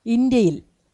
ഇന്ത്യയിൽ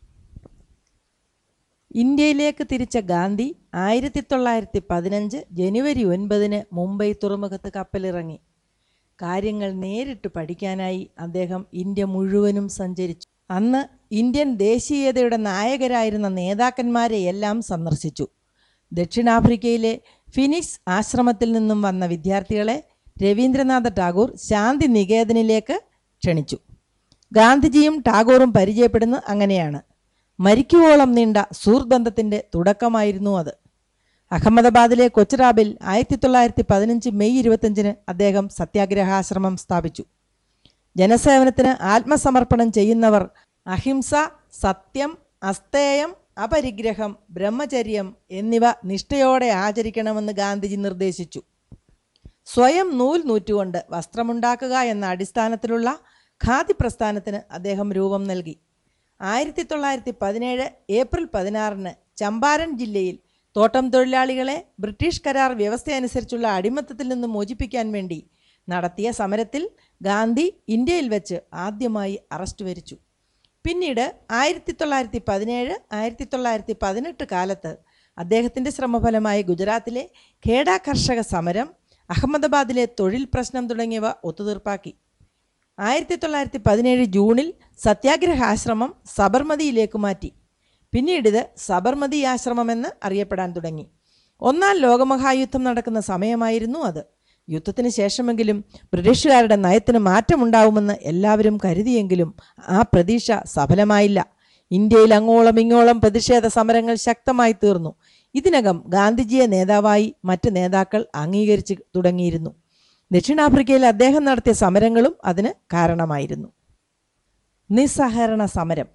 ഇന്ത്യയിലേക്ക് തിരിച്ച ഗാന്ധി ആയിരത്തി തൊള്ളായിരത്തി പതിനഞ്ച് ജനുവരി ഒൻപതിന് മുംബൈ തുറമുഖത്ത് കപ്പലിറങ്ങി കാര്യങ്ങൾ നേരിട്ട് പഠിക്കാനായി അദ്ദേഹം ഇന്ത്യ മുഴുവനും സഞ്ചരിച്ചു അന്ന് ഇന്ത്യൻ ദേശീയതയുടെ നായകരായിരുന്ന നേതാക്കന്മാരെ എല്ലാം സന്ദർശിച്ചു ദക്ഷിണാഫ്രിക്കയിലെ ഫിനിക്സ് ആശ്രമത്തിൽ നിന്നും വന്ന വിദ്യാർത്ഥികളെ രവീന്ദ്രനാഥ ടാഗോർ ശാന്തി നികേതനിലേക്ക് ക്ഷണിച്ചു ഗാന്ധിജിയും ടാഗോറും പരിചയപ്പെടുന്നത് അങ്ങനെയാണ് മരിക്കുവോളം നീണ്ട സുഹൃത്ബന്ധത്തിൻ്റെ തുടക്കമായിരുന്നു അത് അഹമ്മദാബാദിലെ കൊച്ചറാബിൽ ആയിരത്തി തൊള്ളായിരത്തി പതിനഞ്ച് മെയ് ഇരുപത്തഞ്ചിന് അദ്ദേഹം സത്യാഗ്രഹാശ്രമം സ്ഥാപിച്ചു ജനസേവനത്തിന് ആത്മസമർപ്പണം ചെയ്യുന്നവർ അഹിംസ സത്യം അസ്തേയം അപരിഗ്രഹം ബ്രഹ്മചര്യം എന്നിവ നിഷ്ഠയോടെ ആചരിക്കണമെന്ന് ഗാന്ധിജി നിർദ്ദേശിച്ചു സ്വയം നൂൽ നൂറ്റുകൊണ്ട് വസ്ത്രമുണ്ടാക്കുക എന്ന അടിസ്ഥാനത്തിലുള്ള ഖാദി പ്രസ്ഥാനത്തിന് അദ്ദേഹം രൂപം നൽകി ആയിരത്തി തൊള്ളായിരത്തി പതിനേഴ് ഏപ്രിൽ പതിനാറിന് ചമ്പാരൻ ജില്ലയിൽ തോട്ടം തൊഴിലാളികളെ ബ്രിട്ടീഷ് കരാർ വ്യവസ്ഥയനുസരിച്ചുള്ള അടിമത്തത്തിൽ നിന്ന് മോചിപ്പിക്കാൻ വേണ്ടി നടത്തിയ സമരത്തിൽ ഗാന്ധി ഇന്ത്യയിൽ വെച്ച് ആദ്യമായി അറസ്റ്റ് വരിച്ചു പിന്നീട് ആയിരത്തി തൊള്ളായിരത്തി പതിനേഴ് ആയിരത്തി തൊള്ളായിരത്തി പതിനെട്ട് കാലത്ത് അദ്ദേഹത്തിൻ്റെ ശ്രമഫലമായി ഗുജറാത്തിലെ ഖേഡ കർഷക സമരം അഹമ്മദാബാദിലെ തൊഴിൽ പ്രശ്നം തുടങ്ങിയവ ഒത്തുതീർപ്പാക്കി ആയിരത്തി തൊള്ളായിരത്തി പതിനേഴ് ജൂണിൽ സത്യാഗ്രഹാശ്രമം സബർമതിയിലേക്ക് മാറ്റി പിന്നീട് ഇത് സബർമതി ആശ്രമമെന്ന് അറിയപ്പെടാൻ തുടങ്ങി ഒന്നാം ലോകമഹായുദ്ധം നടക്കുന്ന സമയമായിരുന്നു അത് യുദ്ധത്തിന് ശേഷമെങ്കിലും ബ്രിട്ടീഷുകാരുടെ നയത്തിന് മാറ്റമുണ്ടാവുമെന്ന് എല്ലാവരും കരുതിയെങ്കിലും ആ പ്രതീക്ഷ സഫലമായില്ല ഇന്ത്യയിൽ അങ്ങോളം ഇങ്ങോളം പ്രതിഷേധ സമരങ്ങൾ ശക്തമായി തീർന്നു ഇതിനകം ഗാന്ധിജിയെ നേതാവായി മറ്റ് നേതാക്കൾ അംഗീകരിച്ചു തുടങ്ങിയിരുന്നു ദക്ഷിണാഫ്രിക്കയിൽ അദ്ദേഹം നടത്തിയ സമരങ്ങളും അതിന് കാരണമായിരുന്നു നിസ്സഹകരണ സമരം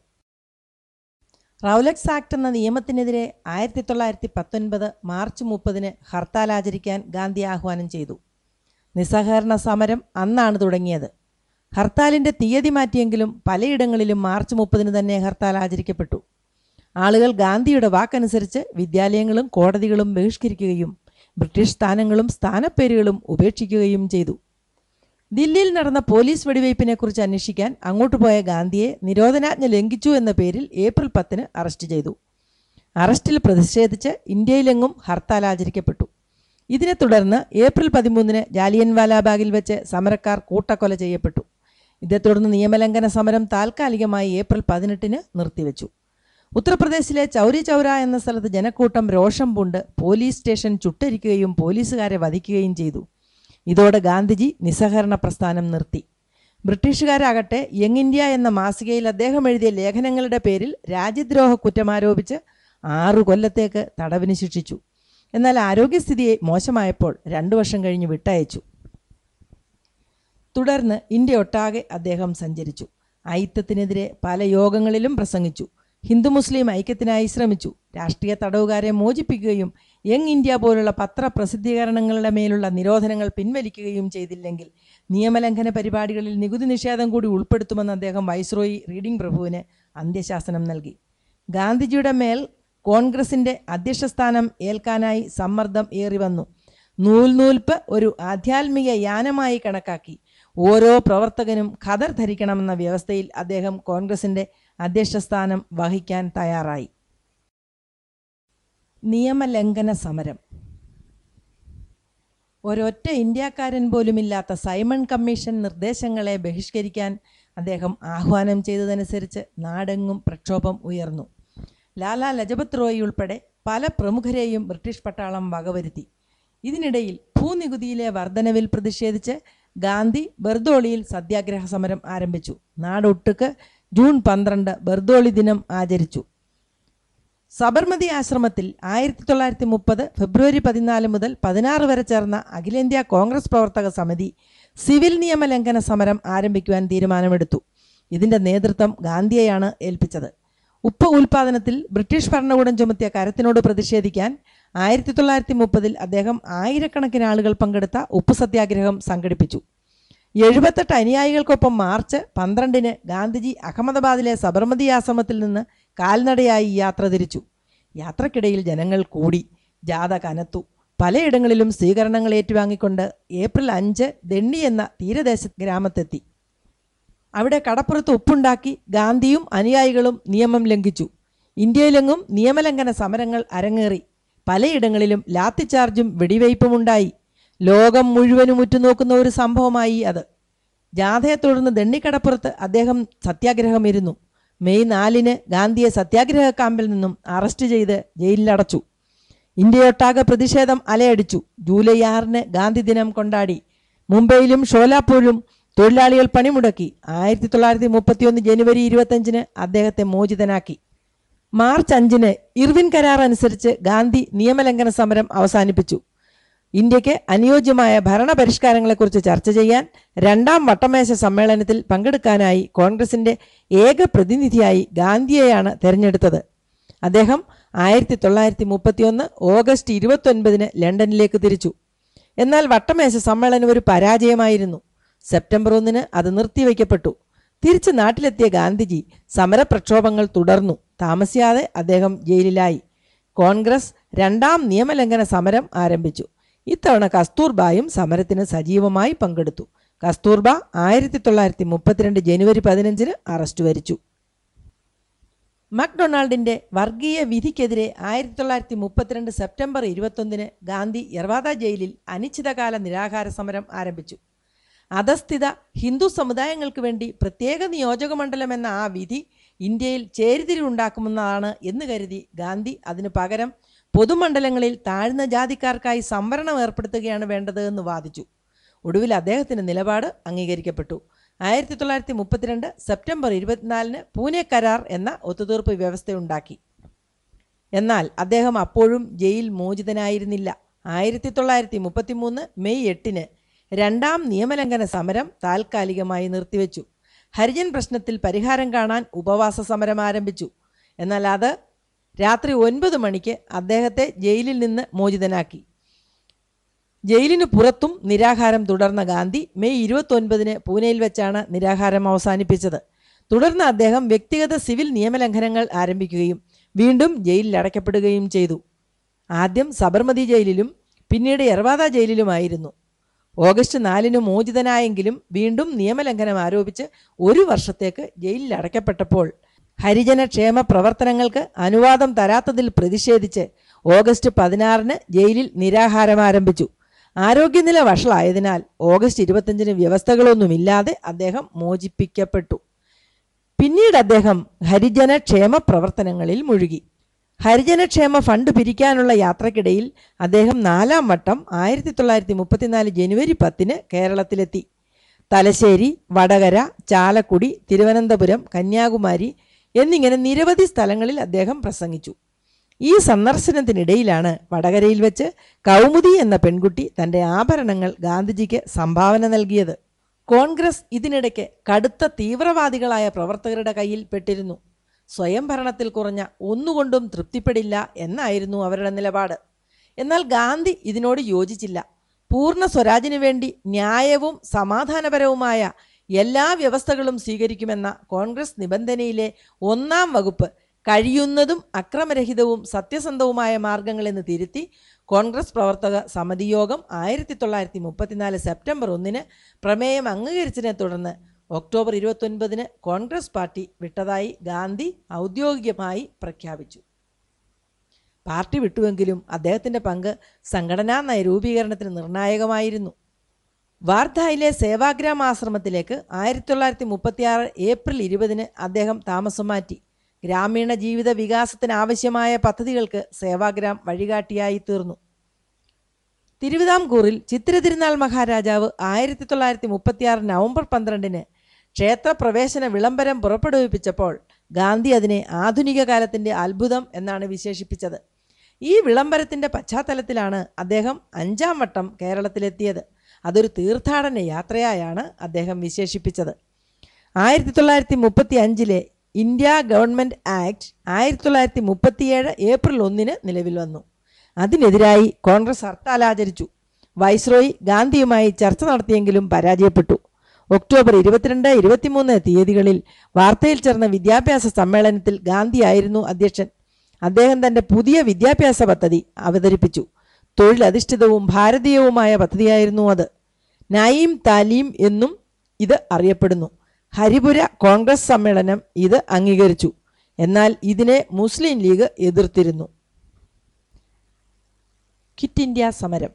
റൗലക്സ് ആക്ട് എന്ന നിയമത്തിനെതിരെ ആയിരത്തി തൊള്ളായിരത്തി പത്തൊൻപത് മാർച്ച് മുപ്പതിന് ഹർത്താൽ ആചരിക്കാൻ ഗാന്ധി ആഹ്വാനം ചെയ്തു നിസ്സഹകരണ സമരം അന്നാണ് തുടങ്ങിയത് ഹർത്താലിൻ്റെ തീയതി മാറ്റിയെങ്കിലും പലയിടങ്ങളിലും മാർച്ച് മുപ്പതിന് തന്നെ ഹർത്താൽ ആചരിക്കപ്പെട്ടു ആളുകൾ ഗാന്ധിയുടെ വാക്കനുസരിച്ച് വിദ്യാലയങ്ങളും കോടതികളും ബഹിഷ്കരിക്കുകയും ബ്രിട്ടീഷ് സ്ഥാനങ്ങളും സ്ഥാനപ്പേരുകളും ഉപേക്ഷിക്കുകയും ചെയ്തു ദില്ലിയിൽ നടന്ന പോലീസ് വെടിവയ്പ്പിനെക്കുറിച്ച് അന്വേഷിക്കാൻ അങ്ങോട്ട് പോയ ഗാന്ധിയെ നിരോധനാജ്ഞ ലംഘിച്ചു എന്ന പേരിൽ ഏപ്രിൽ പത്തിന് അറസ്റ്റ് ചെയ്തു അറസ്റ്റിൽ പ്രതിഷേധിച്ച് ഇന്ത്യയിലെങ്ങും ഹർത്താൽ ആചരിക്കപ്പെട്ടു ഇതിനെ തുടർന്ന് ഏപ്രിൽ പതിമൂന്നിന് ജാലിയൻ വാലാബാഗിൽ വെച്ച് സമരക്കാർ കൂട്ടക്കൊല ചെയ്യപ്പെട്ടു ഇതേ തുടർന്ന് നിയമലംഘന സമരം താൽക്കാലികമായി ഏപ്രിൽ പതിനെട്ടിന് നിർത്തിവെച്ചു ഉത്തർപ്രദേശിലെ ചൗരി ചൗര എന്ന സ്ഥലത്ത് ജനക്കൂട്ടം രോഷം പൂണ്ട് പോലീസ് സ്റ്റേഷൻ ചുട്ടരിക്കുകയും പോലീസുകാരെ വധിക്കുകയും ചെയ്തു ഇതോടെ ഗാന്ധിജി നിസ്സഹകരണ പ്രസ്ഥാനം നിർത്തി ബ്രിട്ടീഷുകാരാകട്ടെ യങ് ഇന്ത്യ എന്ന മാസികയിൽ അദ്ദേഹം എഴുതിയ ലേഖനങ്ങളുടെ പേരിൽ രാജ്യദ്രോഹ കുറ്റമാരോപിച്ച് ആറു കൊല്ലത്തേക്ക് തടവിന് ശിക്ഷിച്ചു എന്നാൽ ആരോഗ്യസ്ഥിതിയെ മോശമായപ്പോൾ രണ്ടു വർഷം കഴിഞ്ഞ് വിട്ടയച്ചു തുടർന്ന് ഇന്ത്യ ഒട്ടാകെ അദ്ദേഹം സഞ്ചരിച്ചു ഐത്തത്തിനെതിരെ പല യോഗങ്ങളിലും പ്രസംഗിച്ചു ഹിന്ദു മുസ്ലിം ഐക്യത്തിനായി ശ്രമിച്ചു രാഷ്ട്രീയ തടവുകാരെ മോചിപ്പിക്കുകയും യങ് ഇന്ത്യ പോലുള്ള പത്രപ്രസിദ്ധീകരണങ്ങളുടെ മേലുള്ള നിരോധനങ്ങൾ പിൻവലിക്കുകയും ചെയ്തില്ലെങ്കിൽ നിയമലംഘന പരിപാടികളിൽ നികുതി നിഷേധം കൂടി ഉൾപ്പെടുത്തുമെന്ന് അദ്ദേഹം വൈസ്രോയി റീഡിംഗ് പ്രഭുവിന് അന്ത്യശാസനം നൽകി ഗാന്ധിജിയുടെ മേൽ കോൺഗ്രസിൻ്റെ അധ്യക്ഷസ്ഥാനം ഏൽക്കാനായി സമ്മർദ്ദം ഏറി വന്നു നൂൽനൂൽപ്പ് ഒരു ആധ്യാത്മിക യാനമായി കണക്കാക്കി ഓരോ പ്രവർത്തകനും ഖദർ ധരിക്കണമെന്ന വ്യവസ്ഥയിൽ അദ്ദേഹം കോൺഗ്രസിൻ്റെ അധ്യക്ഷസ്ഥാനം വഹിക്കാൻ തയ്യാറായി നിയമലംഘന സമരം ഒരൊറ്റ ഇന്ത്യക്കാരൻ പോലുമില്ലാത്ത സൈമൺ കമ്മീഷൻ നിർദ്ദേശങ്ങളെ ബഹിഷ്കരിക്കാൻ അദ്ദേഹം ആഹ്വാനം ചെയ്തതനുസരിച്ച് നാടെങ്ങും പ്രക്ഷോഭം ഉയർന്നു ലാലാ ലജപത് റോയ് ഉൾപ്പെടെ പല പ്രമുഖരെയും ബ്രിട്ടീഷ് പട്ടാളം വകവരുത്തി ഇതിനിടയിൽ ഭൂനികുതിയിലെ വർധനവിൽ പ്രതിഷേധിച്ച് ഗാന്ധി ബർദോളിയിൽ സത്യാഗ്രഹ സമരം ആരംഭിച്ചു നാടൊട്ടുക്ക് ജൂൺ പന്ത്രണ്ട് ബർദോളി ദിനം ആചരിച്ചു സബർമതി ആശ്രമത്തിൽ ആയിരത്തി തൊള്ളായിരത്തി മുപ്പത് ഫെബ്രുവരി പതിനാല് മുതൽ പതിനാറ് വരെ ചേർന്ന അഖിലേന്ത്യാ കോൺഗ്രസ് പ്രവർത്തക സമിതി സിവിൽ നിയമലംഘന സമരം ആരംഭിക്കുവാൻ തീരുമാനമെടുത്തു ഇതിൻ്റെ നേതൃത്വം ഗാന്ധിയെയാണ് ഏൽപ്പിച്ചത് ഉപ്പ് ഉൽപാദനത്തിൽ ബ്രിട്ടീഷ് ഭരണകൂടം ചുമത്തിയ കരത്തിനോട് പ്രതിഷേധിക്കാൻ ആയിരത്തി തൊള്ളായിരത്തി മുപ്പതിൽ അദ്ദേഹം ആയിരക്കണക്കിന് ആളുകൾ പങ്കെടുത്ത ഉപ്പ് സത്യാഗ്രഹം സംഘടിപ്പിച്ചു എഴുപത്തെട്ട് അനുയായികൾക്കൊപ്പം മാർച്ച് പന്ത്രണ്ടിന് ഗാന്ധിജി അഹമ്മദാബാദിലെ സബർമതി ആശ്രമത്തിൽ നിന്ന് കാൽനടയായി യാത്ര തിരിച്ചു യാത്രക്കിടയിൽ ജനങ്ങൾ കൂടി ജാഥ കനത്തു പലയിടങ്ങളിലും സ്വീകരണങ്ങൾ ഏറ്റുവാങ്ങിക്കൊണ്ട് ഏപ്രിൽ അഞ്ച് ദണ്ണി എന്ന തീരദേശ ഗ്രാമത്തെത്തി അവിടെ കടപ്പുറത്ത് ഉപ്പുണ്ടാക്കി ഗാന്ധിയും അനുയായികളും നിയമം ലംഘിച്ചു ഇന്ത്യയിലെങ്ങും നിയമലംഘന സമരങ്ങൾ അരങ്ങേറി പലയിടങ്ങളിലും ലാത്തിച്ചാർജും വെടിവയ്പുമുണ്ടായി ലോകം മുഴുവനും ഉറ്റുനോക്കുന്ന ഒരു സംഭവമായി അത് ജാഥയെ തുടർന്ന് ദണ്ണിക്കടപ്പുറത്ത് അദ്ദേഹം സത്യാഗ്രഹം ഇരുന്നു മെയ് നാലിന് ഗാന്ധിയെ സത്യാഗ്രഹ ക്യാമ്പിൽ നിന്നും അറസ്റ്റ് ചെയ്ത് ജയിലിലടച്ചു ഇന്ത്യയൊട്ടാകെ പ്രതിഷേധം അലയടിച്ചു ജൂലൈ ആറിന് ഗാന്ധി ദിനം കൊണ്ടാടി മുംബൈയിലും ഷോലാപ്പൂരിലും തൊഴിലാളികൾ പണിമുടക്കി ആയിരത്തി തൊള്ളായിരത്തി മുപ്പത്തിയൊന്ന് ജനുവരി ഇരുപത്തഞ്ചിന് അദ്ദേഹത്തെ മോചിതനാക്കി മാർച്ച് അഞ്ചിന് ഇർവിൻ കരാർ അനുസരിച്ച് ഗാന്ധി നിയമലംഘന സമരം അവസാനിപ്പിച്ചു ഇന്ത്യക്ക് അനുയോജ്യമായ ഭരണപരിഷ്കാരങ്ങളെക്കുറിച്ച് ചർച്ച ചെയ്യാൻ രണ്ടാം വട്ടമേശ സമ്മേളനത്തിൽ പങ്കെടുക്കാനായി കോൺഗ്രസിന്റെ ഏക പ്രതിനിധിയായി ഗാന്ധിയെയാണ് തെരഞ്ഞെടുത്തത് അദ്ദേഹം ആയിരത്തി തൊള്ളായിരത്തി മുപ്പത്തിയൊന്ന് ഓഗസ്റ്റ് ഇരുപത്തൊൻപതിന് ലണ്ടനിലേക്ക് തിരിച്ചു എന്നാൽ വട്ടമേശ സമ്മേളനം ഒരു പരാജയമായിരുന്നു സെപ്റ്റംബർ ഒന്നിന് അത് നിർത്തിവെക്കപ്പെട്ടു തിരിച്ച് നാട്ടിലെത്തിയ ഗാന്ധിജി സമരപ്രക്ഷോഭങ്ങൾ തുടർന്നു താമസിയാതെ അദ്ദേഹം ജയിലിലായി കോൺഗ്രസ് രണ്ടാം നിയമലംഘന സമരം ആരംഭിച്ചു ഇത്തവണ കസ്തൂർബായും സമരത്തിന് സജീവമായി പങ്കെടുത്തു കസ്തൂർബ ആയിരത്തി തൊള്ളായിരത്തി മുപ്പത്തിരണ്ട് ജനുവരി പതിനഞ്ചിന് അറസ്റ്റ് വരിച്ചു മക്ഡൊണാൾഡിന്റെ വർഗീയ വിധിക്കെതിരെ ആയിരത്തി തൊള്ളായിരത്തി മുപ്പത്തിരണ്ട് സെപ്റ്റംബർ ഇരുപത്തൊന്നിന് ഗാന്ധി യർവാദ ജയിലിൽ അനിശ്ചിതകാല നിരാഹാര സമരം ആരംഭിച്ചു അധസ്ഥിത ഹിന്ദു സമുദായങ്ങൾക്ക് വേണ്ടി പ്രത്യേക നിയോജക മണ്ഡലം എന്ന ആ വിധി ഇന്ത്യയിൽ ചേരിതിരിവുണ്ടാക്കുമെന്നതാണ് എന്ന് കരുതി ഗാന്ധി അതിനു പകരം പൊതുമണ്ഡലങ്ങളിൽ താഴ്ന്ന ജാതിക്കാർക്കായി സംവരണം ഏർപ്പെടുത്തുകയാണ് വേണ്ടത് എന്ന് വാദിച്ചു ഒടുവിൽ അദ്ദേഹത്തിന്റെ നിലപാട് അംഗീകരിക്കപ്പെട്ടു ആയിരത്തി തൊള്ളായിരത്തി മുപ്പത്തിരണ്ട് സെപ്റ്റംബർ ഇരുപത്തിനാലിന് പൂനെ കരാർ എന്ന ഒത്തുതീർപ്പ് വ്യവസ്ഥയുണ്ടാക്കി എന്നാൽ അദ്ദേഹം അപ്പോഴും ജയിൽ മോചിതനായിരുന്നില്ല ആയിരത്തി തൊള്ളായിരത്തി മുപ്പത്തിമൂന്ന് മെയ് എട്ടിന് രണ്ടാം നിയമലംഘന സമരം താൽക്കാലികമായി നിർത്തിവെച്ചു ഹരിജൻ പ്രശ്നത്തിൽ പരിഹാരം കാണാൻ ഉപവാസ സമരം ആരംഭിച്ചു എന്നാൽ അത് രാത്രി ഒൻപത് മണിക്ക് അദ്ദേഹത്തെ ജയിലിൽ നിന്ന് മോചിതനാക്കി ജയിലിന് പുറത്തും നിരാഹാരം തുടർന്ന ഗാന്ധി മെയ് ഇരുപത്തൊൻപതിന് പൂനെയിൽ വെച്ചാണ് നിരാഹാരം അവസാനിപ്പിച്ചത് തുടർന്ന് അദ്ദേഹം വ്യക്തിഗത സിവിൽ നിയമലംഘനങ്ങൾ ആരംഭിക്കുകയും വീണ്ടും ജയിലിൽ അടയ്ക്കപ്പെടുകയും ചെയ്തു ആദ്യം സബർമതി ജയിലിലും പിന്നീട് യർവാദ ജയിലിലുമായിരുന്നു ഓഗസ്റ്റ് നാലിന് മോചിതനായെങ്കിലും വീണ്ടും നിയമലംഘനം ആരോപിച്ച് ഒരു വർഷത്തേക്ക് ജയിലിൽ അടയ്ക്കപ്പെട്ടപ്പോൾ ഹരിജന ക്ഷേമ പ്രവർത്തനങ്ങൾക്ക് അനുവാദം തരാത്തതിൽ പ്രതിഷേധിച്ച് ഓഗസ്റ്റ് പതിനാറിന് ജയിലിൽ നിരാഹാരം ആരംഭിച്ചു ആരോഗ്യനില വഷളായതിനാൽ ഓഗസ്റ്റ് ഇരുപത്തഞ്ചിന് വ്യവസ്ഥകളൊന്നുമില്ലാതെ അദ്ദേഹം മോചിപ്പിക്കപ്പെട്ടു പിന്നീട് അദ്ദേഹം ഹരിജന ക്ഷേമ പ്രവർത്തനങ്ങളിൽ മുഴുകി ഹരിജനക്ഷേമ ഫണ്ട് പിരിക്കാനുള്ള യാത്രക്കിടയിൽ അദ്ദേഹം നാലാം വട്ടം ആയിരത്തി തൊള്ളായിരത്തി മുപ്പത്തിനാല് ജനുവരി പത്തിന് കേരളത്തിലെത്തി തലശ്ശേരി വടകര ചാലക്കുടി തിരുവനന്തപുരം കന്യാകുമാരി എന്നിങ്ങനെ നിരവധി സ്ഥലങ്ങളിൽ അദ്ദേഹം പ്രസംഗിച്ചു ഈ സന്ദർശനത്തിനിടയിലാണ് വടകരയിൽ വെച്ച് കൗമുദി എന്ന പെൺകുട്ടി തന്റെ ആഭരണങ്ങൾ ഗാന്ധിജിക്ക് സംഭാവന നൽകിയത് കോൺഗ്രസ് ഇതിനിടയ്ക്ക് കടുത്ത തീവ്രവാദികളായ പ്രവർത്തകരുടെ കയ്യിൽ പെട്ടിരുന്നു സ്വയം ഭരണത്തിൽ കുറഞ്ഞ ഒന്നുകൊണ്ടും തൃപ്തിപ്പെടില്ല എന്നായിരുന്നു അവരുടെ നിലപാട് എന്നാൽ ഗാന്ധി ഇതിനോട് യോജിച്ചില്ല പൂർണ്ണ സ്വരാജിനു വേണ്ടി ന്യായവും സമാധാനപരവുമായ എല്ലാ വ്യവസ്ഥകളും സ്വീകരിക്കുമെന്ന കോൺഗ്രസ് നിബന്ധനയിലെ ഒന്നാം വകുപ്പ് കഴിയുന്നതും അക്രമരഹിതവും സത്യസന്ധവുമായ മാർഗങ്ങളെന്ന് തിരുത്തി കോൺഗ്രസ് പ്രവർത്തക സമിതി യോഗം ആയിരത്തി തൊള്ളായിരത്തി മുപ്പത്തിനാല് സെപ്റ്റംബർ ഒന്നിന് പ്രമേയം അംഗീകരിച്ചതിനെ തുടർന്ന് ഒക്ടോബർ ഇരുപത്തൊൻപതിന് കോൺഗ്രസ് പാർട്ടി വിട്ടതായി ഗാന്ധി ഔദ്യോഗികമായി പ്രഖ്യാപിച്ചു പാർട്ടി വിട്ടുവെങ്കിലും അദ്ദേഹത്തിൻ്റെ പങ്ക് സംഘടനാ നയരൂപീകരണത്തിന് നിർണായകമായിരുന്നു വാർധായിലെ സേവാഗ്രാം ആശ്രമത്തിലേക്ക് ആയിരത്തി തൊള്ളായിരത്തി മുപ്പത്തിയാറ് ഏപ്രിൽ ഇരുപതിന് അദ്ദേഹം താമസം മാറ്റി ഗ്രാമീണ ജീവിത വികാസത്തിന് ആവശ്യമായ പദ്ധതികൾക്ക് സേവാഗ്രാം വഴികാട്ടിയായി തീർന്നു തിരുവിതാംകൂറിൽ ചിത്തിരതിരുനാൾ മഹാരാജാവ് ആയിരത്തി തൊള്ളായിരത്തി മുപ്പത്തിയാറ് നവംബർ പന്ത്രണ്ടിന് ക്ഷേത്രപ്രവേശന വിളംബരം പുറപ്പെടുവിപ്പിച്ചപ്പോൾ ഗാന്ധി അതിനെ ആധുനിക കാലത്തിൻ്റെ അത്ഭുതം എന്നാണ് വിശേഷിപ്പിച്ചത് ഈ വിളംബരത്തിൻ്റെ പശ്ചാത്തലത്തിലാണ് അദ്ദേഹം അഞ്ചാം വട്ടം കേരളത്തിലെത്തിയത് അതൊരു തീർത്ഥാടന യാത്രയായാണ് അദ്ദേഹം വിശേഷിപ്പിച്ചത് ആയിരത്തി തൊള്ളായിരത്തി മുപ്പത്തി അഞ്ചിലെ ഇന്ത്യ ഗവൺമെൻറ് ആക്ട് ആയിരത്തി തൊള്ളായിരത്തി മുപ്പത്തിയേഴ് ഏപ്രിൽ ഒന്നിന് നിലവിൽ വന്നു അതിനെതിരായി കോൺഗ്രസ് ഹർത്താൽ ആചരിച്ചു വൈസ്രോയി ഗാന്ധിയുമായി ചർച്ച നടത്തിയെങ്കിലും പരാജയപ്പെട്ടു ഒക്ടോബർ ഇരുപത്തിരണ്ട് ഇരുപത്തിമൂന്ന് തീയതികളിൽ വാർത്തയിൽ ചേർന്ന വിദ്യാഭ്യാസ സമ്മേളനത്തിൽ ഗാന്ധിയായിരുന്നു അധ്യക്ഷൻ അദ്ദേഹം തന്റെ പുതിയ വിദ്യാഭ്യാസ പദ്ധതി അവതരിപ്പിച്ചു തൊഴിലധിഷ്ഠിതവും ഭാരതീയവുമായ പദ്ധതിയായിരുന്നു അത് നയീം താലീം എന്നും ഇത് അറിയപ്പെടുന്നു ഹരിപുര കോൺഗ്രസ് സമ്മേളനം ഇത് അംഗീകരിച്ചു എന്നാൽ ഇതിനെ മുസ്ലിം ലീഗ് എതിർത്തിരുന്നു ക്വിറ്റ് ഇന്ത്യ സമരം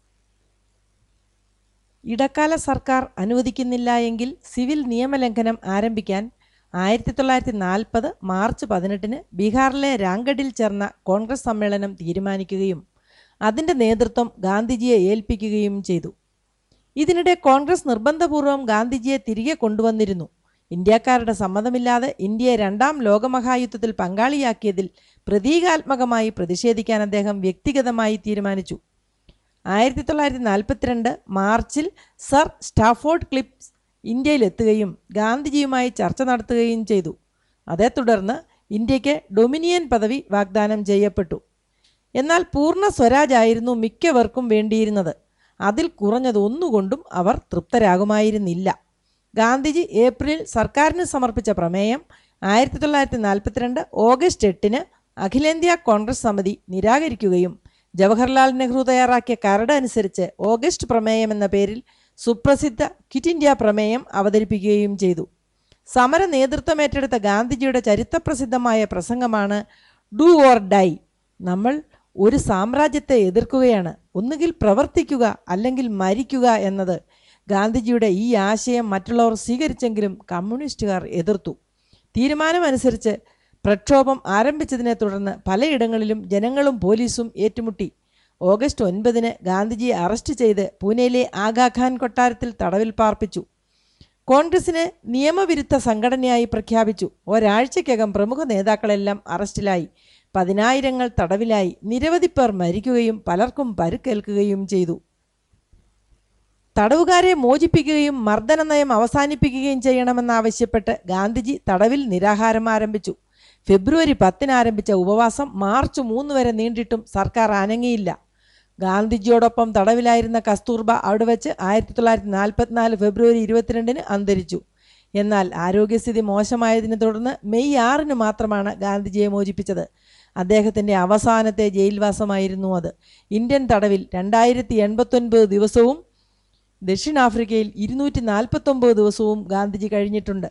ഇടക്കാല സർക്കാർ അനുവദിക്കുന്നില്ല എങ്കിൽ സിവിൽ നിയമലംഘനം ആരംഭിക്കാൻ ആയിരത്തി തൊള്ളായിരത്തി നാൽപ്പത് മാർച്ച് പതിനെട്ടിന് ബീഹാറിലെ രാംഗഡിൽ ചേർന്ന കോൺഗ്രസ് സമ്മേളനം തീരുമാനിക്കുകയും അതിൻ്റെ നേതൃത്വം ഗാന്ധിജിയെ ഏൽപ്പിക്കുകയും ചെയ്തു ഇതിനിടെ കോൺഗ്രസ് നിർബന്ധപൂർവം ഗാന്ധിജിയെ തിരികെ കൊണ്ടുവന്നിരുന്നു ഇന്ത്യക്കാരുടെ സമ്മതമില്ലാതെ ഇന്ത്യയെ രണ്ടാം ലോകമഹായുദ്ധത്തിൽ പങ്കാളിയാക്കിയതിൽ പ്രതീകാത്മകമായി പ്രതിഷേധിക്കാൻ അദ്ദേഹം വ്യക്തിഗതമായി തീരുമാനിച്ചു ആയിരത്തി തൊള്ളായിരത്തി നാൽപ്പത്തിരണ്ട് മാർച്ചിൽ സർ സ്റ്റാഫോർഡ് ക്ലിപ്സ് ഇന്ത്യയിലെത്തുകയും ഗാന്ധിജിയുമായി ചർച്ച നടത്തുകയും ചെയ്തു അതേ തുടർന്ന് ഇന്ത്യക്ക് ഡൊമിനിയൻ പദവി വാഗ്ദാനം ചെയ്യപ്പെട്ടു എന്നാൽ പൂർണ്ണ സ്വരാജായിരുന്നു മിക്കവർക്കും വേണ്ടിയിരുന്നത് അതിൽ കുറഞ്ഞത് ഒന്നുകൊണ്ടും അവർ തൃപ്തരാകുമായിരുന്നില്ല ഗാന്ധിജി ഏപ്രിലിൽ സർക്കാരിന് സമർപ്പിച്ച പ്രമേയം ആയിരത്തി തൊള്ളായിരത്തി നാൽപ്പത്തിരണ്ട് ഓഗസ്റ്റ് എട്ടിന് അഖിലേന്ത്യാ കോൺഗ്രസ് സമിതി നിരാകരിക്കുകയും ജവഹർലാൽ നെഹ്റു തയ്യാറാക്കിയ കരട് അനുസരിച്ച് ഓഗസ്റ്റ് പ്രമേയം എന്ന പേരിൽ സുപ്രസിദ്ധ ക്വിറ്റ് ഇന്ത്യ പ്രമേയം അവതരിപ്പിക്കുകയും ചെയ്തു സമര നേതൃത്വം ഏറ്റെടുത്ത ഗാന്ധിജിയുടെ ചരിത്രപ്രസിദ്ധമായ പ്രസംഗമാണ് ഡു ഓർ ഡൈ നമ്മൾ ഒരു സാമ്രാജ്യത്തെ എതിർക്കുകയാണ് ഒന്നുകിൽ പ്രവർത്തിക്കുക അല്ലെങ്കിൽ മരിക്കുക എന്നത് ഗാന്ധിജിയുടെ ഈ ആശയം മറ്റുള്ളവർ സ്വീകരിച്ചെങ്കിലും കമ്മ്യൂണിസ്റ്റുകാർ എതിർത്തു തീരുമാനമനുസരിച്ച് പ്രക്ഷോഭം ആരംഭിച്ചതിനെ തുടർന്ന് പലയിടങ്ങളിലും ജനങ്ങളും പോലീസും ഏറ്റുമുട്ടി ഓഗസ്റ്റ് ഒൻപതിന് ഗാന്ധിജിയെ അറസ്റ്റ് ചെയ്ത് പൂനെയിലെ ആഗാഖാൻ കൊട്ടാരത്തിൽ തടവിൽ പാർപ്പിച്ചു കോൺഗ്രസിന് നിയമവിരുദ്ധ സംഘടനയായി പ്രഖ്യാപിച്ചു ഒരാഴ്ചയ്ക്കകം പ്രമുഖ നേതാക്കളെല്ലാം അറസ്റ്റിലായി പതിനായിരങ്ങൾ തടവിലായി നിരവധി പേർ മരിക്കുകയും പലർക്കും പരുക്കേൽക്കുകയും ചെയ്തു തടവുകാരെ മോചിപ്പിക്കുകയും മർദ്ദന നയം അവസാനിപ്പിക്കുകയും ചെയ്യണമെന്നാവശ്യപ്പെട്ട് ഗാന്ധിജി തടവിൽ നിരാഹാരം ആരംഭിച്ചു ഫെബ്രുവരി പത്തിന് ആരംഭിച്ച ഉപവാസം മാർച്ച് മൂന്ന് വരെ നീണ്ടിട്ടും സർക്കാർ അനങ്ങിയില്ല ഗാന്ധിജിയോടൊപ്പം തടവിലായിരുന്ന കസ്തൂർബ അവിടെ വെച്ച് ആയിരത്തി തൊള്ളായിരത്തി നാൽപ്പത്തിനാല് ഫെബ്രുവരി ഇരുപത്തിരണ്ടിന് അന്തരിച്ചു എന്നാൽ ആരോഗ്യസ്ഥിതി മോശമായതിനെ തുടർന്ന് മെയ് ആറിന് മാത്രമാണ് ഗാന്ധിജിയെ മോചിപ്പിച്ചത് അദ്ദേഹത്തിൻ്റെ അവസാനത്തെ ജയിൽവാസമായിരുന്നു അത് ഇന്ത്യൻ തടവിൽ രണ്ടായിരത്തി എൺപത്തൊൻപത് ദിവസവും ദക്ഷിണാഫ്രിക്കയിൽ ഇരുന്നൂറ്റി നാൽപ്പത്തൊമ്പത് ദിവസവും ഗാന്ധിജി കഴിഞ്ഞിട്ടുണ്ട്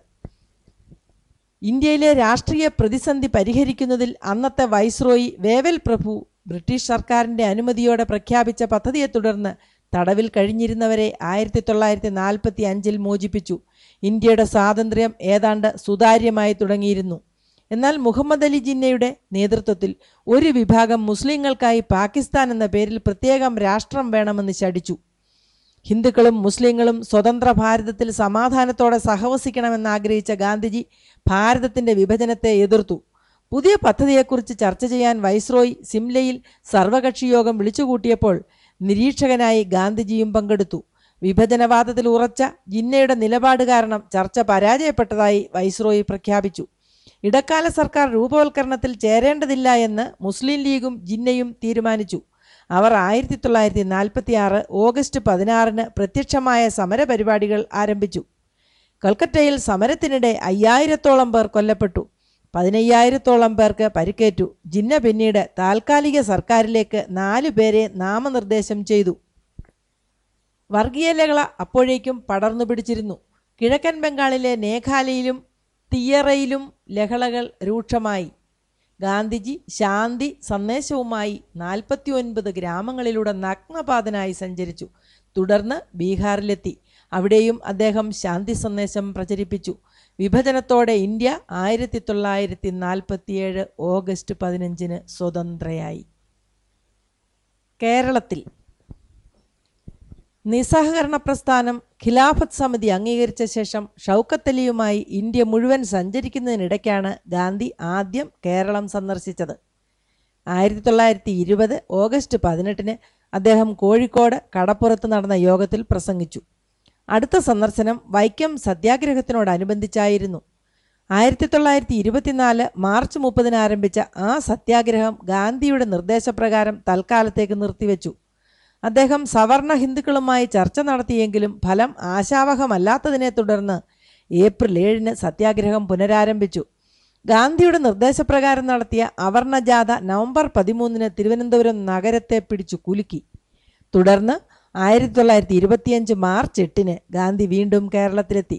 ഇന്ത്യയിലെ രാഷ്ട്രീയ പ്രതിസന്ധി പരിഹരിക്കുന്നതിൽ അന്നത്തെ വൈസ്രോയി വേവൽ പ്രഭു ബ്രിട്ടീഷ് സർക്കാരിൻ്റെ അനുമതിയോടെ പ്രഖ്യാപിച്ച പദ്ധതിയെ തുടർന്ന് തടവിൽ കഴിഞ്ഞിരുന്നവരെ ആയിരത്തി തൊള്ളായിരത്തി നാൽപ്പത്തി അഞ്ചിൽ മോചിപ്പിച്ചു ഇന്ത്യയുടെ സ്വാതന്ത്ര്യം ഏതാണ്ട് സുതാര്യമായി തുടങ്ങിയിരുന്നു എന്നാൽ മുഹമ്മദ് അലി ജിന്നയുടെ നേതൃത്വത്തിൽ ഒരു വിഭാഗം മുസ്ലിങ്ങൾക്കായി പാകിസ്ഥാൻ എന്ന പേരിൽ പ്രത്യേകം രാഷ്ട്രം വേണമെന്ന് ശടിച്ചു ഹിന്ദുക്കളും മുസ്ലിങ്ങളും സ്വതന്ത്ര ഭാരതത്തിൽ സമാധാനത്തോടെ സഹവസിക്കണമെന്ന് ആഗ്രഹിച്ച ഗാന്ധിജി ഭാരതത്തിൻ്റെ വിഭജനത്തെ എതിർത്തു പുതിയ പദ്ധതിയെക്കുറിച്ച് ചർച്ച ചെയ്യാൻ വൈസ്രോയ് സിംലയിൽ സർവകക്ഷി യോഗം വിളിച്ചുകൂട്ടിയപ്പോൾ നിരീക്ഷകനായി ഗാന്ധിജിയും പങ്കെടുത്തു വിഭജനവാദത്തിൽ ഉറച്ച ജിന്നയുടെ നിലപാട് കാരണം ചർച്ച പരാജയപ്പെട്ടതായി വൈസ്രോയി പ്രഖ്യാപിച്ചു ഇടക്കാല സർക്കാർ രൂപവൽക്കരണത്തിൽ ചേരേണ്ടതില്ല എന്ന് മുസ്ലിം ലീഗും ജിന്നയും തീരുമാനിച്ചു അവർ ആയിരത്തി തൊള്ളായിരത്തി നാൽപ്പത്തി ആറ് ഓഗസ്റ്റ് പതിനാറിന് പ്രത്യക്ഷമായ സമരപരിപാടികൾ ആരംഭിച്ചു കൽക്കറ്റയിൽ സമരത്തിനിടെ അയ്യായിരത്തോളം പേർ കൊല്ലപ്പെട്ടു പതിനയ്യായിരത്തോളം പേർക്ക് പരിക്കേറ്റു ജിന്ന പിന്നീട് താൽക്കാലിക സർക്കാരിലേക്ക് നാലു പേരെ നാമനിർദ്ദേശം ചെയ്തു വർഗീയ ലഹള അപ്പോഴേക്കും പടർന്നു പിടിച്ചിരുന്നു കിഴക്കൻ ബംഗാളിലെ മേഘാലയയിലും തിയറയിലും ലഹളകൾ രൂക്ഷമായി ഗാന്ധിജി ശാന്തി സന്ദേശവുമായി നാൽപ്പത്തി ഒൻപത് ഗ്രാമങ്ങളിലൂടെ നഗ്നപാതനായി സഞ്ചരിച്ചു തുടർന്ന് ബീഹാറിലെത്തി അവിടെയും അദ്ദേഹം ശാന്തി സന്ദേശം പ്രചരിപ്പിച്ചു വിഭജനത്തോടെ ഇന്ത്യ ആയിരത്തി തൊള്ളായിരത്തി നാൽപ്പത്തിയേഴ് ഓഗസ്റ്റ് പതിനഞ്ചിന് സ്വതന്ത്രയായി കേരളത്തിൽ നിസ്സഹകരണ പ്രസ്ഥാനം ഖിലാഫത്ത് സമിതി അംഗീകരിച്ച ശേഷം ഷൗക്കത്ത് അലിയുമായി ഇന്ത്യ മുഴുവൻ സഞ്ചരിക്കുന്നതിനിടയ്ക്കാണ് ഗാന്ധി ആദ്യം കേരളം സന്ദർശിച്ചത് ആയിരത്തി തൊള്ളായിരത്തി ഇരുപത് ഓഗസ്റ്റ് പതിനെട്ടിന് അദ്ദേഹം കോഴിക്കോട് കടപ്പുറത്ത് നടന്ന യോഗത്തിൽ പ്രസംഗിച്ചു അടുത്ത സന്ദർശനം വൈക്കം സത്യാഗ്രഹത്തിനോടനുബന്ധിച്ചായിരുന്നു ആയിരത്തി തൊള്ളായിരത്തി ഇരുപത്തിനാല് മാർച്ച് മുപ്പതിന് ആരംഭിച്ച ആ സത്യാഗ്രഹം ഗാന്ധിയുടെ നിർദ്ദേശപ്രകാരം തൽക്കാലത്തേക്ക് നിർത്തിവെച്ചു അദ്ദേഹം സവർണ ഹിന്ദുക്കളുമായി ചർച്ച നടത്തിയെങ്കിലും ഫലം ആശാവഹമല്ലാത്തതിനെ തുടർന്ന് ഏപ്രിൽ ഏഴിന് സത്യാഗ്രഹം പുനരാരംഭിച്ചു ഗാന്ധിയുടെ നിർദ്ദേശപ്രകാരം നടത്തിയ അവർണജാഥ നവംബർ പതിമൂന്നിന് തിരുവനന്തപുരം നഗരത്തെ പിടിച്ചു കുലുക്കി തുടർന്ന് ആയിരത്തി തൊള്ളായിരത്തി ഇരുപത്തിയഞ്ച് മാർച്ച് എട്ടിന് ഗാന്ധി വീണ്ടും കേരളത്തിലെത്തി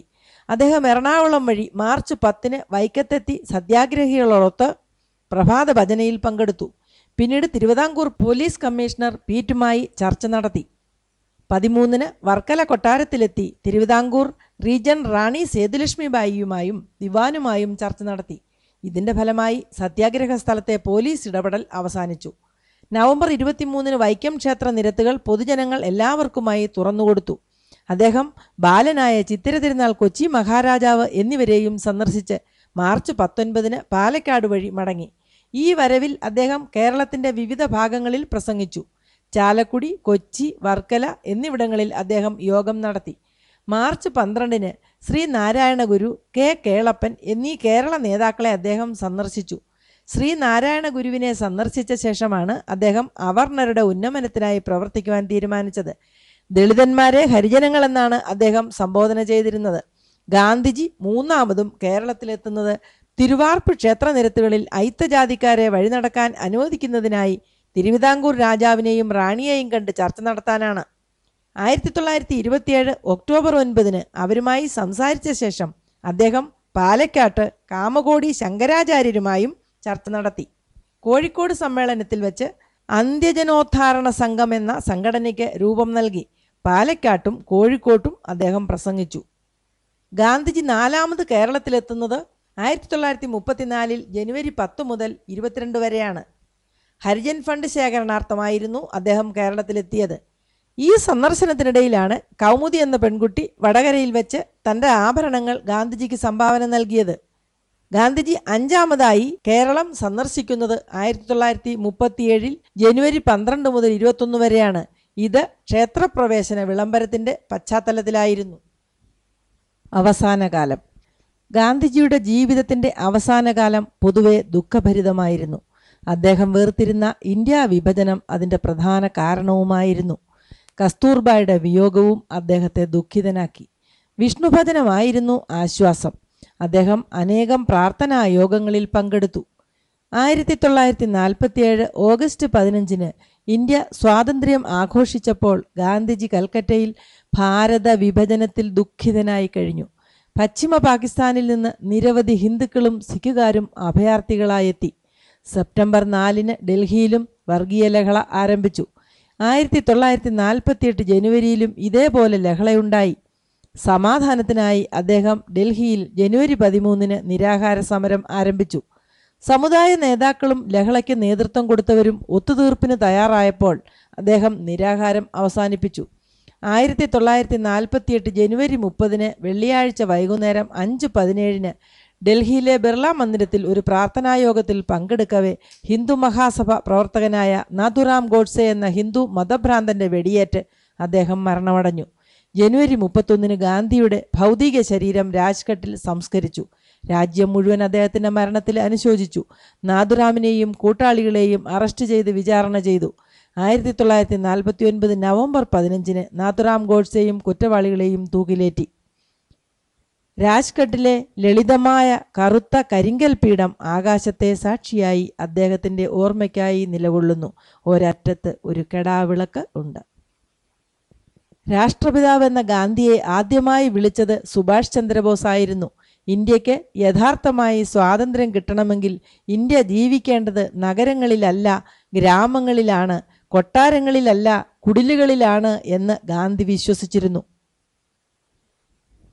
അദ്ദേഹം എറണാകുളം വഴി മാർച്ച് പത്തിന് വൈക്കത്തെത്തി സത്യാഗ്രഹികളോടൊത്ത് പ്രഭാത ഭജനയിൽ പങ്കെടുത്തു പിന്നീട് തിരുവിതാംകൂർ പോലീസ് കമ്മീഷണർ പീറ്റുമായി ചർച്ച നടത്തി പതിമൂന്നിന് വർക്കല കൊട്ടാരത്തിലെത്തി തിരുവിതാംകൂർ റീജൻ റാണി സേതുലക്ഷ്മിബായിയുമായും ദിവാനുമായും ചർച്ച നടത്തി ഇതിന്റെ ഫലമായി സത്യാഗ്രഹ സ്ഥലത്തെ പോലീസ് ഇടപെടൽ അവസാനിച്ചു നവംബർ ഇരുപത്തിമൂന്നിന് വൈക്കം ക്ഷേത്ര നിരത്തുകൾ പൊതുജനങ്ങൾ എല്ലാവർക്കുമായി തുറന്നുകൊടുത്തു അദ്ദേഹം ബാലനായ ചിത്തിര തിരുനാൾ കൊച്ചി മഹാരാജാവ് എന്നിവരെയും സന്ദർശിച്ച് മാർച്ച് പത്തൊൻപതിന് പാലക്കാട് വഴി മടങ്ങി ഈ വരവിൽ അദ്ദേഹം കേരളത്തിന്റെ വിവിധ ഭാഗങ്ങളിൽ പ്രസംഗിച്ചു ചാലക്കുടി കൊച്ചി വർക്കല എന്നിവിടങ്ങളിൽ അദ്ദേഹം യോഗം നടത്തി മാർച്ച് പന്ത്രണ്ടിന് ശ്രീ നാരായണ ഗുരു കെ കേളപ്പൻ എന്നീ കേരള നേതാക്കളെ അദ്ദേഹം സന്ദർശിച്ചു ശ്രീ നാരായണ ഗുരുവിനെ സന്ദർശിച്ച ശേഷമാണ് അദ്ദേഹം അവർണരുടെ ഉന്നമനത്തിനായി പ്രവർത്തിക്കുവാൻ തീരുമാനിച്ചത് ദളിതന്മാരെ ഹരിജനങ്ങൾ എന്നാണ് അദ്ദേഹം സംബോധന ചെയ്തിരുന്നത് ഗാന്ധിജി മൂന്നാമതും കേരളത്തിലെത്തുന്നത് തിരുവാർപ്പ് ക്ഷേത്രനിരത്തുകളിൽ അയിത്തജാതിക്കാരെ വഴിനടക്കാൻ അനുവദിക്കുന്നതിനായി തിരുവിതാംകൂർ രാജാവിനെയും റാണിയെയും കണ്ട് ചർച്ച നടത്താനാണ് ആയിരത്തി തൊള്ളായിരത്തി ഇരുപത്തിയേഴ് ഒക്ടോബർ ഒൻപതിന് അവരുമായി സംസാരിച്ച ശേഷം അദ്ദേഹം പാലക്കാട്ട് കാമകോടി ശങ്കരാചാര്യരുമായും ചർച്ച നടത്തി കോഴിക്കോട് സമ്മേളനത്തിൽ വെച്ച് അന്ത്യജനോദ്ധാരണ സംഘം എന്ന സംഘടനയ്ക്ക് രൂപം നൽകി പാലക്കാട്ടും കോഴിക്കോട്ടും അദ്ദേഹം പ്രസംഗിച്ചു ഗാന്ധിജി നാലാമത് കേരളത്തിലെത്തുന്നത് ആയിരത്തി തൊള്ളായിരത്തി മുപ്പത്തിനാലിൽ ജനുവരി പത്ത് മുതൽ ഇരുപത്തിരണ്ട് വരെയാണ് ഹരിജൻ ഫണ്ട് ശേഖരണാർത്ഥമായിരുന്നു അദ്ദേഹം കേരളത്തിലെത്തിയത് ഈ സന്ദർശനത്തിനിടയിലാണ് കൗമുദി എന്ന പെൺകുട്ടി വടകരയിൽ വെച്ച് തൻ്റെ ആഭരണങ്ങൾ ഗാന്ധിജിക്ക് സംഭാവന നൽകിയത് ഗാന്ധിജി അഞ്ചാമതായി കേരളം സന്ദർശിക്കുന്നത് ആയിരത്തി തൊള്ളായിരത്തി മുപ്പത്തിയേഴിൽ ജനുവരി പന്ത്രണ്ട് മുതൽ ഇരുപത്തൊന്ന് വരെയാണ് ഇത് ക്ഷേത്രപ്രവേശന വിളംബരത്തിന്റെ പശ്ചാത്തലത്തിലായിരുന്നു അവസാനകാലം ഗാന്ധിജിയുടെ ജീവിതത്തിന്റെ അവസാനകാലം പൊതുവെ ദുഃഖഭരിതമായിരുന്നു അദ്ദേഹം വേർതിരുന്ന ഇന്ത്യ വിഭജനം അതിന്റെ പ്രധാന കാരണവുമായിരുന്നു കസ്തൂർബായുടെ വിയോഗവും അദ്ദേഹത്തെ ദുഃഖിതനാക്കി വിഷ്ണുഭജനമായിരുന്നു ആശ്വാസം അദ്ദേഹം അനേകം പ്രാർത്ഥനാ യോഗങ്ങളിൽ പങ്കെടുത്തു ആയിരത്തി തൊള്ളായിരത്തി നാൽപ്പത്തിയേഴ് ഓഗസ്റ്റ് പതിനഞ്ചിന് ഇന്ത്യ സ്വാതന്ത്ര്യം ആഘോഷിച്ചപ്പോൾ ഗാന്ധിജി കൽക്കറ്റയിൽ ഭാരത വിഭജനത്തിൽ ദുഃഖിതനായി കഴിഞ്ഞു പശ്ചിമ പാകിസ്ഥാനിൽ നിന്ന് നിരവധി ഹിന്ദുക്കളും സിഖുകാരും അഭയാർത്ഥികളായെത്തി സെപ്റ്റംബർ നാലിന് ഡൽഹിയിലും വർഗീയ ലഹള ആരംഭിച്ചു ആയിരത്തി തൊള്ളായിരത്തി നാൽപ്പത്തിയെട്ട് ജനുവരിയിലും ഇതേപോലെ ലഹളയുണ്ടായി സമാധാനത്തിനായി അദ്ദേഹം ഡൽഹിയിൽ ജനുവരി പതിമൂന്നിന് നിരാഹാര സമരം ആരംഭിച്ചു സമുദായ നേതാക്കളും ലഹളയ്ക്ക് നേതൃത്വം കൊടുത്തവരും ഒത്തുതീർപ്പിന് തയ്യാറായപ്പോൾ അദ്ദേഹം നിരാഹാരം അവസാനിപ്പിച്ചു ആയിരത്തി തൊള്ളായിരത്തി നാൽപ്പത്തിയെട്ട് ജനുവരി മുപ്പതിന് വെള്ളിയാഴ്ച വൈകുന്നേരം അഞ്ച് പതിനേഴിന് ഡൽഹിയിലെ ബിർള മന്ദിരത്തിൽ ഒരു പ്രാർത്ഥനായോഗത്തിൽ പങ്കെടുക്കവേ ഹിന്ദു മഹാസഭ പ്രവർത്തകനായ നാഥുറാം ഗോഡ്സെ എന്ന ഹിന്ദു മതഭ്രാന്തന്റെ വെടിയേറ്റ് അദ്ദേഹം മരണമടഞ്ഞു ജനുവരി മുപ്പത്തൊന്നിന് ഗാന്ധിയുടെ ഭൗതിക ശരീരം രാജ്ഘട്ടിൽ സംസ്കരിച്ചു രാജ്യം മുഴുവൻ അദ്ദേഹത്തിന്റെ മരണത്തിൽ അനുശോചിച്ചു നാഥുറാമിനെയും കൂട്ടാളികളെയും അറസ്റ്റ് ചെയ്ത് വിചാരണ ചെയ്തു ആയിരത്തി തൊള്ളായിരത്തി നാൽപ്പത്തി ഒൻപത് നവംബർ പതിനഞ്ചിന് നാഥുറാം ഗോഡ്സെയും കുറ്റവാളികളെയും തൂക്കിലേറ്റി രാജ്ഘട്ടിലെ ലളിതമായ കറുത്ത കരിങ്കൽ പീഠം ആകാശത്തെ സാക്ഷിയായി അദ്ദേഹത്തിന്റെ ഓർമ്മയ്ക്കായി നിലകൊള്ളുന്നു ഒരറ്റത്ത് ഒരു കെടാവിളക്ക് ഉണ്ട് രാഷ്ട്രപിതാവ് എന്ന ഗാന്ധിയെ ആദ്യമായി വിളിച്ചത് സുഭാഷ് ചന്ദ്രബോസ് ആയിരുന്നു ഇന്ത്യക്ക് യഥാർത്ഥമായി സ്വാതന്ത്ര്യം കിട്ടണമെങ്കിൽ ഇന്ത്യ ജീവിക്കേണ്ടത് നഗരങ്ങളിലല്ല ഗ്രാമങ്ങളിലാണ് കൊട്ടാരങ്ങളിലല്ല കുടിലുകളിലാണ് എന്ന് ഗാന്ധി വിശ്വസിച്ചിരുന്നു